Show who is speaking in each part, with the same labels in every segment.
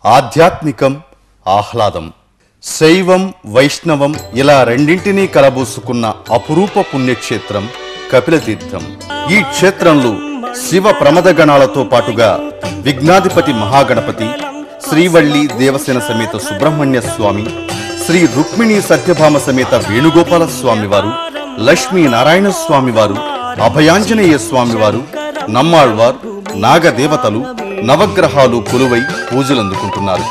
Speaker 1: ఆధ్యాత్మికం ఆహ్లాదం శైవం వైష్ణవం ఇలా రెండింటినీ కలబోసుకున్న అపురూప పుణ్యక్షేత్రం కపిలతీర్థం ఈ క్షేత్రంలో శివ ప్రమద గణాలతో పాటుగా విఘ్నాధిపతి మహాగణపతి శ్రీవల్లి దేవసేన సమేత సుబ్రహ్మణ్య స్వామి శ్రీ రుక్మిణి సత్యభామ సమేత వేణుగోపాల స్వామి వారు లక్ష్మీ నారాయణ స్వామి వారు అభయాంజనేయ స్వామి వారు నమ్మాళ్వార్ నాగదేవతలు నవగ్రహాలు కొలువై పూజలందుకుంటున్నారు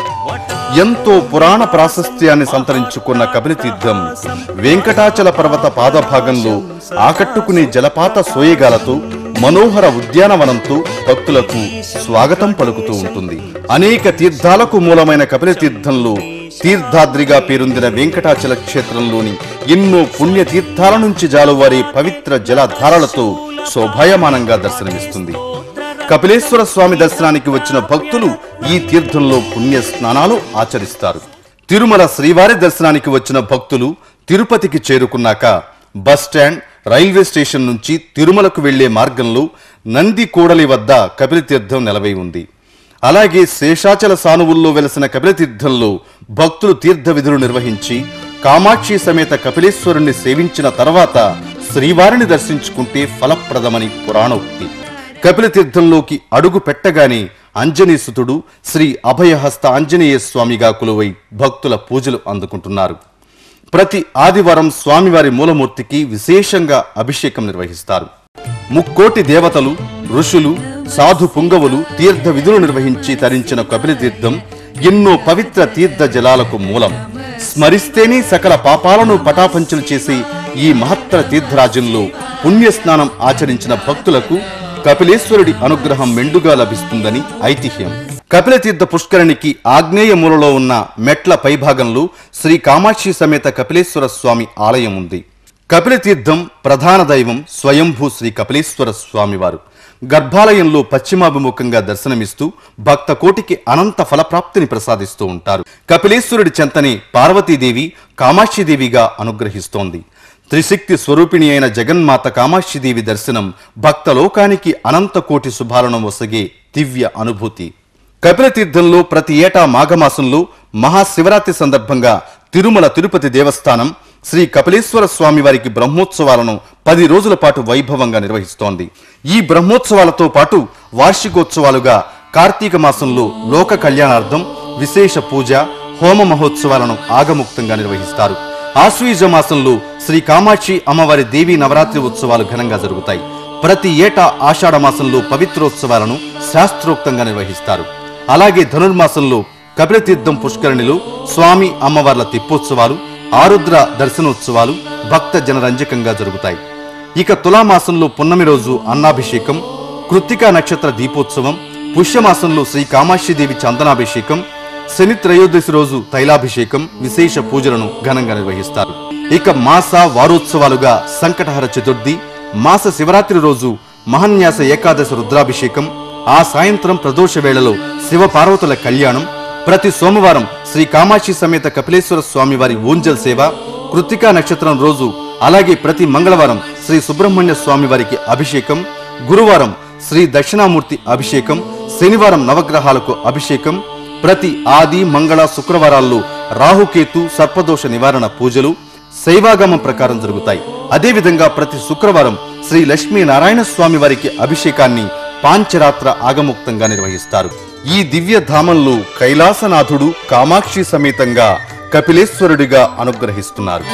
Speaker 1: ఎంతో పురాణ ప్రాశస్త్యాన్ని సంతరించుకున్న కపిలతీర్థం వెంకటాచల పర్వత పాదభాగంలో ఆకట్టుకునే జలపాత సోయగాలతో మనోహర ఉద్యానవనంతో భక్తులకు స్వాగతం పలుకుతూ ఉంటుంది అనేక తీర్థాలకు మూలమైన కపిలతీర్థంలో తీర్థాద్రిగా పేరొందిన వెంకటాచల క్షేత్రంలోని ఎన్నో పుణ్య తీర్థాల నుంచి జాలువారే పవిత్ర జలధారలతో శోభాయమానంగా దర్శనమిస్తుంది కపిలేశ్వర స్వామి దర్శనానికి వచ్చిన భక్తులు ఈ తీర్థంలో పుణ్య స్నానాలు ఆచరిస్తారు తిరుమల శ్రీవారి దర్శనానికి వచ్చిన భక్తులు తిరుపతికి చేరుకున్నాక బస్ స్టాండ్ రైల్వే స్టేషన్ నుంచి తిరుమలకు వెళ్లే మార్గంలో నంది కూడలి వద్ద కపిలతీర్థం నెలవై ఉంది అలాగే శేషాచల సానువుల్లో వెలసిన కపిలతీర్థంలో భక్తులు తీర్థ విధులు నిర్వహించి కామాక్షి సమేత కపిలేశ్వరుణ్ణి సేవించిన తర్వాత శ్రీవారిని దర్శించుకుంటే ఫలప్రదమని పురాణోక్తి కపిలతీర్థంలోకి అడుగు పెట్టగానే అంజనీసుతుడు శ్రీ అభయహస్త ఆంజనేయ స్వామిగా కొలువై భక్తుల పూజలు అందుకుంటున్నారు ప్రతి ఆదివారం స్వామివారి మూలమూర్తికి విశేషంగా అభిషేకం నిర్వహిస్తారు ముక్కోటి దేవతలు ఋషులు సాధు పుంగవులు తీర్థ విధులు నిర్వహించి తరించిన కపిలతీర్థం ఎన్నో పవిత్ర తీర్థ జలాలకు మూలం స్మరిస్తేనే సకల పాపాలను పటాపంచలు చేసే ఈ మహత్తర తీర్థరాజంలో పుణ్యస్నానం ఆచరించిన భక్తులకు కపిలేశ్వరుడి అనుగ్రహం మెండుగా లభిస్తుందని ఐతిహ్యం కపిలతీర్థ పుష్కరిణికి ఆగ్నేయ మూలలో ఉన్న మెట్ల పైభాగంలో శ్రీ కామాక్షి సమేత కపిలేశ్వర స్వామి ఆలయం ఉంది కపిలతీర్థం ప్రధాన దైవం స్వయంభూ శ్రీ కపిలేశ్వర స్వామివారు గర్భాలయంలో పశ్చిమాభిముఖంగా దర్శనమిస్తూ భక్త కోటికి అనంత ఫలప్రాప్తిని ప్రసాదిస్తూ ఉంటారు కపిలేశ్వరుడి చెంతనే పార్వతీదేవి కామాక్షిదేవిగా అనుగ్రహిస్తోంది త్రిశక్తి స్వరూపిణి అయిన జగన్మాత కామాక్షిదేవి దర్శనం భక్త లోకానికి అనంత కోటి శుభాలను వసగే దివ్య అనుభూతి కపిలతీర్థంలో ప్రతి ఏటా మాఘమాసంలో మహాశివరాత్రి సందర్భంగా తిరుమల తిరుపతి దేవస్థానం శ్రీ కపిలేశ్వర స్వామి వారికి బ్రహ్మోత్సవాలను పది రోజుల పాటు వైభవంగా నిర్వహిస్తోంది ఈ బ్రహ్మోత్సవాలతో పాటు వార్షికోత్సవాలుగా కార్తీక మాసంలో లోక కళ్యాణార్థం విశేష పూజ హోమ మహోత్సవాలను ఆగముక్తంగా నిర్వహిస్తారు ఆశ్వీజ మాసంలో శ్రీ కామాక్షి అమ్మవారి దేవీ నవరాత్రి ఉత్సవాలు ఘనంగా జరుగుతాయి ప్రతి ఏటా ఆషాఢ మాసంలో పవిత్రోత్సవాలను శాస్త్రోక్తంగా నిర్వహిస్తారు అలాగే ధనుర్మాసంలో కపిలతీర్థం పుష్కరిణిలో స్వామి అమ్మవార్ల తిప్పోత్సవాలు ఆరుద్ర దర్శనోత్సవాలు భక్త జనరంజకంగా జరుగుతాయి ఇక తులామాసంలో పున్నమి రోజు అన్నాభిషేకం కృత్తికా నక్షత్ర దీపోత్సవం పుష్యమాసంలో శ్రీ కామాక్షిదేవి చందనాభిషేకం శని త్రయోదశి రోజు తైలాభిషేకం విశేష పూజలను ఘనంగా నిర్వహిస్తారు ఇక మాస వారోత్సవాలుగా సంకటహర చతుర్థి మాస శివరాత్రి రోజు మహన్యాస ఏకాదశి రుద్రాభిషేకం ఆ సాయంత్రం ప్రదోష వేళలో శివ పార్వతుల కళ్యాణం ప్రతి సోమవారం శ్రీ కామాక్షి సమేత కపిలేశ్వర స్వామి వారి ఊంజల్ సేవ కృత్తికా నక్షత్రం రోజు అలాగే ప్రతి మంగళవారం శ్రీ సుబ్రహ్మణ్య స్వామి వారికి అభిషేకం గురువారం శ్రీ దక్షిణామూర్తి అభిషేకం శనివారం నవగ్రహాలకు అభిషేకం ప్రతి ఆది మంగళ శుక్రవారాల్లో రాహుకేతు సర్పదోష నివారణ పూజలు శైవాగమం ప్రకారం జరుగుతాయి అదేవిధంగా ప్రతి శుక్రవారం శ్రీ లక్ష్మీ నారాయణ స్వామి వారికి అభిషేకాన్ని పాంచరాత్ర ఆగముక్తంగా నిర్వహిస్తారు ఈ దివ్య ధామంలో కైలాసనాథుడు కామాక్షి సమేతంగా కపిలేశ్వరుడిగా అనుగ్రహిస్తున్నారు